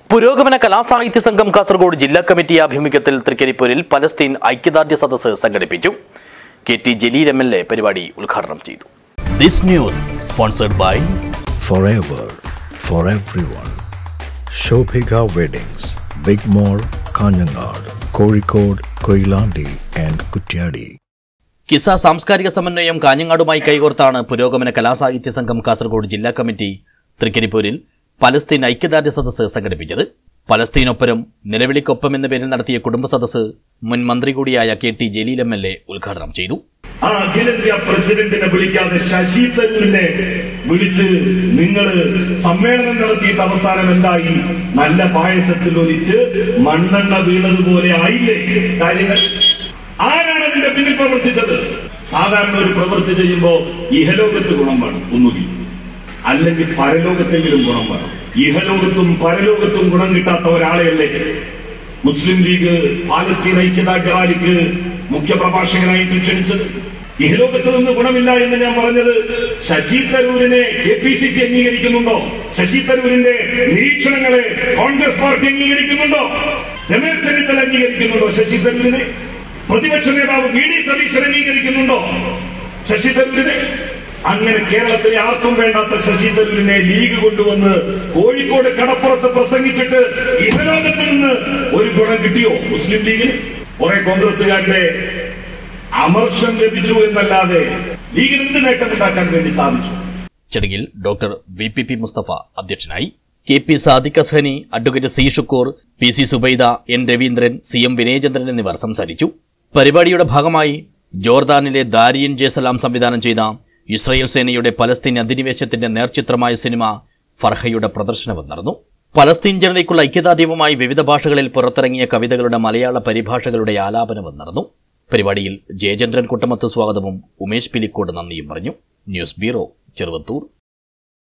പുരോഗമന കലാസാഹിത്യ സംഘം കാസർഗോഡ് ജില്ലാ കമ്മിറ്റി ആഭിമുഖ്യത്തിൽ തൃക്കരിപ്പൂരിൽ പലസ്തീൻ ഐക്യദാർഢ്യ സദസ്സ് സംഘടിപ്പിച്ചു K T Jaleel M L A പരിപാടി ഉദ്ഘാടനം ചെയ്തു this news sponsored by forever for everyone. Shobhika Weddings, Big Mall, Kanyanad, Kozhikode, Koilandi and Kutyadi. കിസ സാംസ്കാരിക സമന്വയം കാഞ്ഞങ്ങാടുമായി കൈകോർത്താണ് പുരോഗമന കലാസാഹിത്യ സംഘം കാസർഗോഡ് ജില്ലാ കമ്മിറ്റി തൃക്കരിപ്പൂരിൽ പലസ്തീൻ ഐക്യദാർഢ്യ സദസ്സ് സംഘടിപ്പിച്ചത് പലസ്തീനൊപ്പരം നിലവിളിക്കൊപ്പം എന്ന പേരിൽ നടത്തിയ കുടുംബ സദസ്സ് മുൻ മന്ത്രി കൂടിയായ K T Jaleel M L A ഉദ്ഘാടനം ചെയ്തു ആ അഖിലേന്ത്യാ പ്രസിഡന്റിനെ വിളിക്കാതെ ശശി തരൂരിനെ വിളിച്ച് നിങ്ങൾ സമ്മേളനം നടത്തിയിട്ട് അവസാനം എന്തായി നല്ല പായസത്തിൽ ഒലിച്ച് മണ്ണെണ്ണ വീണതുപോലെ ആയില്ലേ കാര്യങ്ങൾ ആരാണ് അതിന്റെ പിന്നിൽ പ്രവർത്തിച്ചത് സാധാരണ ഒരു പ്രവൃത്തി ചെയ്യുമ്പോ ഇഹലോകത്ത് ഗുണം വേണം ഒന്നുകിൽ അല്ലെങ്കിൽ പരലോകത്തെങ്കിലും ഗുണം വേണം ഇഹലോകത്തും പരലോകത്തും ഗുണം കിട്ടാത്ത ഒരാളെയല്ലേ മുസ്ലിം ലീഗ് പാലസ്തീൻ ഐക്യദാർഢ്യ റാലിക്ക് മുഖ്യപ്രഭാഷകനായിട്ട് ക്ഷണിച്ചത് ഇഹലോകത്ത് നിന്ന് ഗുണമില്ല എന്ന് ഞാൻ പറഞ്ഞത് ശശി തരൂരിനെ കെ പി സി സി അംഗീകരിക്കുന്നുണ്ടോ ശശി തരൂരിന്റെ നിരീക്ഷണങ്ങളെ കോൺഗ്രസ് പാർട്ടി അംഗീകരിക്കുന്നുണ്ടോ രമേശ് ചെന്നിത്തല അംഗീകരിക്കുന്നുണ്ടോ ശശി തരൂരിനെ പ്രതിപക്ഷ നേതാവ് വി ഡി സതീശൻ അംഗീകരിക്കുന്നുണ്ടോ ശശി തരൂരിനെ അങ്ങനെ കേരളത്തിലെ ആർക്കും വേണ്ടാത്ത ശശി തരൂരിനെ ലീഗ് കൊണ്ടുവന്ന് കോഴിക്കോട് കടപ്പുറത്ത് പ്രസംഗിച്ചിട്ട് ഇഹലോകത്ത് നിന്ന് ഒരു ഗുണം കിട്ടിയോ മുസ്ലിം ലീഗിന് കുറെ കോൺഗ്രസുകാരുടെ അമർഷം ലഭിച്ചു എന്നല്ലാതെ ലീഗിന് എന്ത് നേട്ടമുണ്ടാക്കാൻ വേണ്ടി സാധിച്ചു ചടങ്ങിൽ doctor V P P Mustafa അധ്യക്ഷനായി K P Sadiq Azhani advocate C Shukkur P C Zubaida N Raveendran C M Vinayachandran എന്നിവർ സംസാരിച്ചു പരിപാടിയുടെ ഭാഗമായി ജോർദാനിലെ ദാരിയൻ ജേസലാം സംവിധാനം ചെയ്ത ഇസ്രയേൽ സേനയുടെ പലസ്തീൻ അധിനിവേശത്തിന്റെ നേർചിത്രമായ സിനിമ ഫർഹയുടെ പ്രദർശനവും നടന്നു പലസ്തീൻ ജനതയ്ക്കുള്ള ഐക്യദാർഢ്യവുമായി വിവിധ ഭാഷകളിൽ പുറത്തിറങ്ങിയ കവിതകളുടെ മലയാള പരിഭാഷകളുടെ ആലാപനവും നടന്നു പരിപാടിയിൽ ജയചന്ദ്രൻ കുട്ടമത്ത് സ്വാഗതവും ഉമേഷ് പിലിക്കോട് നന്ദിയും പറഞ്ഞു ന്യൂസ് ബ്യൂറോ ചെറുവത്തൂർ